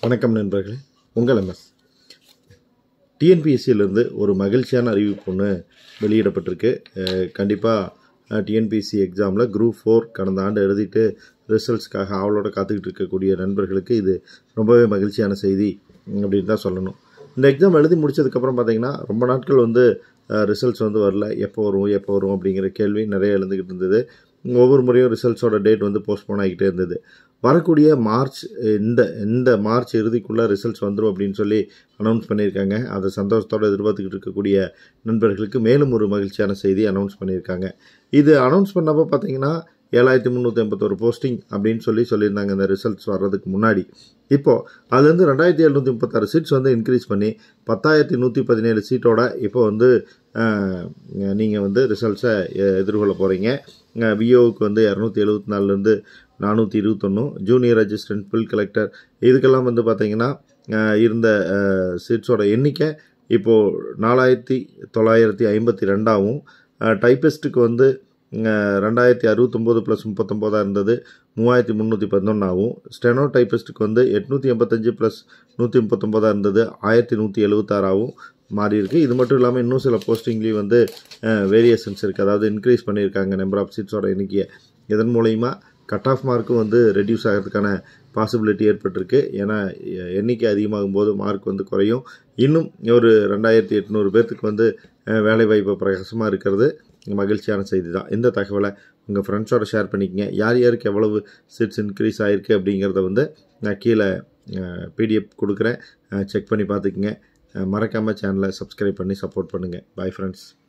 வணக்கம் நண்பர்களே உங்கள் எம்எஸ் டிஎன்பிஎஸ்சியிலேருந்து ஒரு மகிழ்ச்சியான அறிவிப்பு ஒன்று வெளியிடப்பட்டிருக்கு கண்டிப்பாக டிஎன்பிஎஸ்சி எக்ஸாமில் குரூப் ஃபோர் கடந்த ஆண்டு எழுதிட்டு ரிசல்ட்ஸ்க்காக ஆவலோட காத்துக்கிட்டு இருக்கக்கூடிய நண்பர்களுக்கு இது ரொம்பவே மகிழ்ச்சியான செய்தி அப்படின்னு தான் சொல்லணும் இந்த எக்ஸாம் எழுதி முடிச்சதுக்கப்புறம் பார்த்தீங்கன்னா ரொம்ப நாட்கள் வந்து ரிசல்ட்ஸ் வந்து வரல எப்போ வரும் எப்போ வரும் அப்படிங்கிற கேள்வி நிறைய எழுந்துக்கிட்டு இருந்தது ஒவ்வொரு முறையும் ரிசல்ட்ஸோட டேட் வந்து போஸ்ட்போன் ஆகிக்கிட்டே இருந்தது வரக்கூடிய மார்ச் இந்த இந்த மார்ச் இறுதிக்குள்ளே ரிசல்ட்ஸ் வந்துடும் அப்படின்னு சொல்லி அனௌன்ஸ் பண்ணியிருக்காங்க அதை சந்தோஷத்தோடு எதிர்பார்த்துக்கிட்டு இருக்கக்கூடிய நண்பர்களுக்கு மேலும் ஒரு மகிழ்ச்சியான செய்தி அனௌன்ஸ் பண்ணியிருக்காங்க இது அனௌன்ஸ் பண்ணப்போ பார்த்தீங்கன்னா ஏழாயிரத்தி முந்நூற்றி எண்பத்தொரு போஸ்டிங் அப்படின்னு சொல்லி சொல்லியிருந்தாங்க இந்த ரிசல்ட்ஸ் வர்றதுக்கு முன்னாடி இப்போது அதுலேருந்து ரெண்டாயிரத்தி எழுநூற்றி முப்பத்தாறு சீட்ஸ் வந்து இன்க்ரீஸ் பண்ணி பத்தாயிரத்தி நூற்றி பதினேழு சீட்டோட இப்போ வந்து நீங்கள் வந்து ரிசல்ட்ஸை எதிர்கொள்ள போகிறீங்க விஓவுக்கு வந்து இரநூத்தி எழுபத்தி நாலுலேருந்து நானூற்றி இருபத்தொன்னும் ஜூனியர் அசிஸ்டன்ட் பில் கலெக்டர் இதுக்கெல்லாம் வந்து பார்த்திங்கன்னா இருந்த சீட்ஸோட எண்ணிக்கை இப்போது நாலாயிரத்தி தொள்ளாயிரத்தி ஐம்பத்தி ரெண்டாகவும் டைப்பிஸ்ட்டுக்கு வந்து ரெண்டாயிரத்தி அறுபத்தொம்போது ப்ளஸ் முப்பத்தொம்போதாக இருந்தது மூவாயிரத்தி முந்நூற்றி பதினொன்றாகவும் ஸ்டெனோ டைப்பிஸ்ட்டுக்கு வந்து எட்நூற்றி எண்பத்தஞ்சு ப்ளஸ் நூற்றி முப்பத்தொம்போதாக இருந்தது ஆயிரத்தி நூற்றி எழுபத்தாறாகவும் மாறி இருக்குது இது மட்டும் இல்லாமல் இன்னும் சில போஸ்டிங்லேயும் வந்து வேரியேஷன்ஸ் இருக்குது அதாவது இன்க்ரீஸ் பண்ணியிருக்காங்க நம்பர் ஆஃப் சீட்ஸோட எண்ணிக்கையை இதன் மூலயமா கட் ஆஃப் மார்க்கும் வந்து ரெடியூஸ் ஆகிறதுக்கான பாசிபிலிட்டி ஏற்பட்டிருக்கு ஏன்னா எண்ணிக்கை அதிகமாகும் போது மார்க் வந்து குறையும் இன்னும் ஒரு ரெண்டாயிரத்தி எட்நூறு பேர்த்துக்கு வந்து வேலைவாய்ப்பு பிரகாசமாக இருக்கிறது மகிழ்ச்சியான செய்தி தான் இந்த தகவலை உங்கள் ஃப்ரெண்ட்ஸோட ஷேர் பண்ணிக்கங்க யார் யாருக்கு எவ்வளவு சீட்ஸ் இன்க்ரீஸ் ஆகிருக்கு அப்படிங்கிறத வந்து நான் கீழே பிடிஎஃப் கொடுக்குறேன் செக் பண்ணி பார்த்துக்குங்க மறக்காமல் சேனலை சப்ஸ்கிரைப் பண்ணி சப்போர்ட் பண்ணுங்கள் பாய் ஃப்ரெண்ட்ஸ்